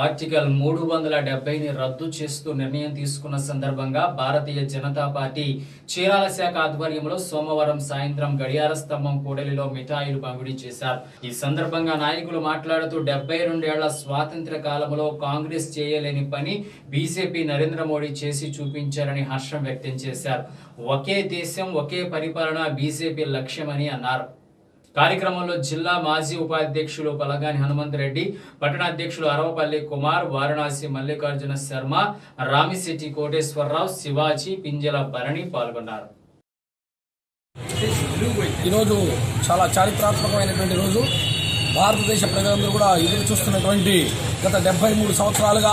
article మూడు వందల డెబ్బైని రద్దు చేస్తూ నిర్ణయం తీసుకున్న సందర్భంగా భారతీయ జనతా పార్టీ చీరాల శాఖ ఆధ్వర్యంలో సోమవారం సాయంత్రం గడియార స్తంభం కూడలిలో మిఠాయిలు పంపిణీ చేశారు ఈ సందర్భంగా నాయకులు మాట్లాడుతూ డెబ్బై రెండేళ్ల స్వాతంత్ర్య కాలంలో కాంగ్రెస్ చేయలేని పని బీజేపీ నరేంద్ర మోడీ చేసి చూపించారని హర్షం వ్యక్తం చేశారు ఒకే దేశం ఒకే పరిపాలన బీజేపీ లక్ష్యమని అన్నారు కార్యక్రమంలో జిల్లా మాజీ ఉపాధ్యక్షులు పలగాని హనుమంతరెడ్డి పట్టణ అధ్యక్షులు అరవపల్లి కుమార్ వారణాసి మల్లికార్జున శర్మ రామిశెట్టి కోటేశ్వరరావు శివాజీ పింజల భరణి పాల్గొన్నారు ఈరోజు చాలా చారిత్రాత్మకమైనటువంటి రోజు భారతదేశ ప్రజలందరూ కూడా ఎదురు చూస్తున్నటువంటి గత డెబ్బై మూడు సంవత్సరాలుగా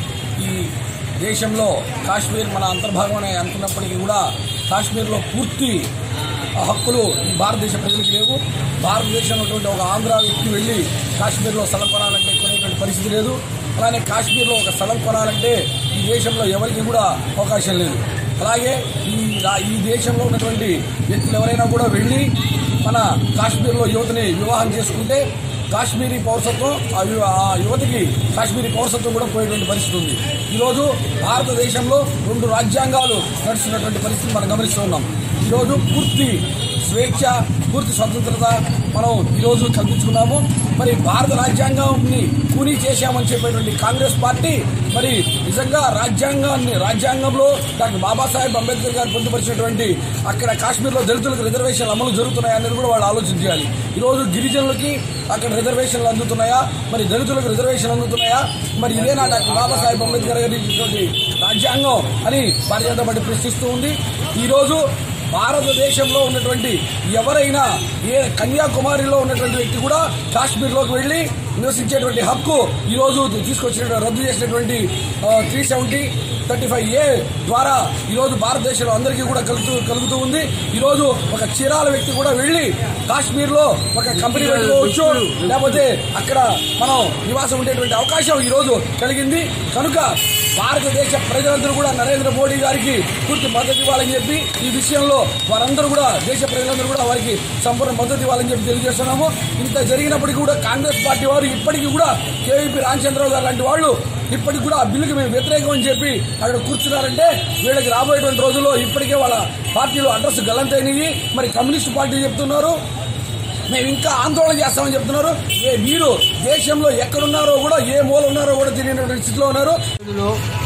ఈ దేశంలో కాశ్మీర్ మన అంతర్భాగం అని అనుకున్నప్పటికీ కూడా కాశ్మీర్లో పూర్తి హక్కులు ఈ భారతదేశ ప్రజలకు లేవు భారతదేశంలో ఉన్నటువంటి ఒక ఆంధ్ర వ్యక్తి వెళ్ళి కాశ్మీర్లో స్థలం కొనాలంటే కొనేటువంటి పరిస్థితి లేదు అలానే కాశ్మీర్లో ఒక స్థలం కొనాలంటే ఈ దేశంలో ఎవరికి కూడా అవకాశం లేదు అలాగే ఈ రా- ఈ దేశంలో ఉన్నటువంటి వ్యక్తులు ఎవరైనా కూడా వెళ్ళి మన కాశ్మీర్లో యువతని వివాహం చేసుకుంటే కాశ్మీరీ పౌరసత్వం ఆ యు- ఆ యువతికి కాశ్మీరీ పౌరసత్వం కూడా పోయేటువంటి పరిస్థితి ఉంది ఈరోజు భారతదేశంలో రెండు రాజ్యాంగాలు నడుస్తున్నటువంటి పరిస్థితిని మనం గమనిస్తూ ఉన్నాం ఈరోజు పూర్తి స్వేచ్ఛ పూర్తి స్వతంత్రత మనం ఈరోజు కల్పించుకున్నాము మరి భారత రాజ్యాంగాన్ని కూనీ చేశామని చెప్పేటువంటి కాంగ్రెస్ పార్టీ మరి నిజంగా రాజ్యాంగాన్ని రాజ్యాంగంలో డాక్టర్ బాబాసాహెబ్ అంబేద్కర్ గారు పొందుపరిచినటువంటి అక్కడ కాశ్మీర్లో దళితులకు రిజర్వేషన్లు అమలు జరుగుతున్నాయనేది కూడా వాళ్ళు ఆలోచన చేయాలి ఈరోజు గిరిజనులకి అక్కడ రిజర్వేషన్లు అందుతున్నాయా మరి దళితులకు రిజర్వేషన్లు అందుతున్నాయా మరి ఇదేనా డాక్టర్ బాబాసాహెబ్ అంబేద్కర్ గారి ఇచ్చినటువంటి రాజ్యాంగం అని భారతీయ జనతా పార్టీ ప్రశ్నిస్తూ ఉంది ఈరోజు భారతదేశంలో ఉన్నటువంటి ఎవరైనా ఏ కన్యాకుమారిలో ఉన్నటువంటి వ్యక్తి కూడా కాశ్మీర్లోకి వెళ్లి నివసించేటువంటి హక్కు ఈ రోజు తీసుకొచ్చిన రద్దు చేసినటువంటి three seventy thirty five A ద్వారా ఈ రోజు భారతదేశంలో అందరికీ కూడా కలుగుతూ కలుగుతూ ఉంది ఈ రోజు ఒక చీరాల వ్యక్తి కూడా వెళ్లి కాశ్మీర్ లో ఒక కంపెనీ పెట్టుకోవచ్చు లేకపోతే అక్కడ మనం నివాసం ఉండేటువంటి అవకాశం ఈ రోజు కలిగింది కనుక భారతదేశ ప్రజలందరూ కూడా నరేంద్ర మోడీ గారికి పూర్తి మద్దతు ఇవ్వాలని చెప్పి ఈ విషయంలో వారందరూ కూడా దేశ ప్రజలందరూ కూడా వారికి సంపూర్ణ మద్దతు ఇవ్వాలని చెప్పి తెలియజేస్తున్నాము ఇంత జరిగినప్పటికీ కూడా కాంగ్రెస్ పార్టీ వారు ఇప్పటికీ కూడా కేవీపీ రామచంద్రరావు గారు లాంటి వాళ్ళు ఇప్పటికి కూడా ఆ బిల్లుకి మేము వ్యతిరేకం అని చెప్పి అక్కడ కూర్చున్నారంటే వీళ్ళకి రాబోయేటువంటి రోజుల్లో ఇప్పటికే వాళ్ళ పార్టీలో అడ్రస్ గల్లంతైనవి మరి కమ్యూనిస్ట్ పార్టీ చెప్తున్నారు మేము ఇంకా ఆందోళన చేస్తామని చెప్తున్నారు ఏ మీరు దేశంలో ఎక్కడున్నారో కూడా ఏ మూల ఉన్నారో కూడా తెలియనటువంటి స్థితిలో ఉన్నారు లో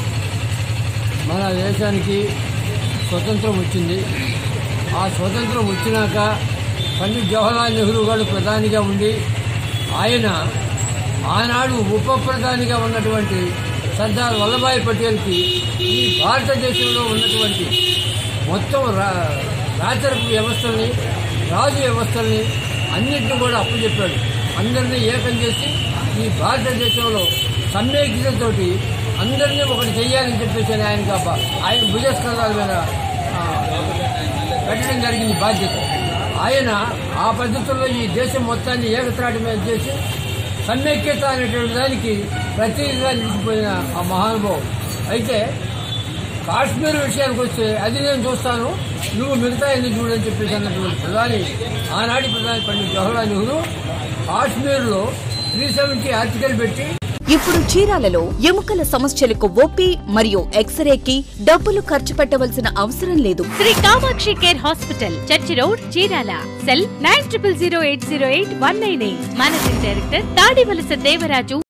మన దేశానికి స్వతంత్రం వచ్చింది ఆ స్వతంత్రం వచ్చినాక పండిత్ జవహర్లాల్ నెహ్రూ గారు ప్రధానిగా ఉండి ఆయన ఆనాడు ఉప ప్రధానిగా ఉన్నటువంటి సర్దార్ వల్లభాయ్ పటేల్కి ఈ భారతదేశంలో ఉన్నటువంటి మొత్తం రా రాచరిక వ్యవస్థల్ని రాజు వ్యవస్థల్ని అన్నింటిని కూడా అప్పచెప్పాడు అందరినీ ఏకం చేసి ఈ భారతదేశంలో సమైక్యతతోటి అందరినీ ఒకటి చెయ్యాలని చెప్పేసి ఆయనకి అబ్బ- ఆయన భుజస్కంధాల మీద ఆ, పెట్టడం జరిగింది బాధ్యత ఆయన ఆ పద్ధతుల్లో ఈ దేశం మొత్తాన్ని ఏకత్రాటి మీద చేసి సమైక్యత అనేటువంటి దానికి ప్రతినిధిగా నిలిచిపోయిన ఆ మహానుభావం అయితే కాశ్మీర్ విషయానికి వస్తే అది నేను చూస్తాను నువ్వు మిగతా ఎందుకు చూడని చెప్పేసి అన్నటువంటి ప్రధాని ఆనాటి ప్రధాని పండిత్ జవహర్లాల్ నెహ్రూ కాశ్మీర్లో త్రీ సెవెంటీ ఆర్టికల్ పెట్టి ఇప్పుడు చీరాలలో ఎముకల సమస్యలకు ఓపీ మరియు ఎక్స్రేకి డబ్బులు ఖర్చు పెట్టవలసిన అవసరం లేదు Shri Kamakshi care hospital church road Chirala cell nine triple zero eight zero eight one nine eight managing director Tadivalasa Devaraju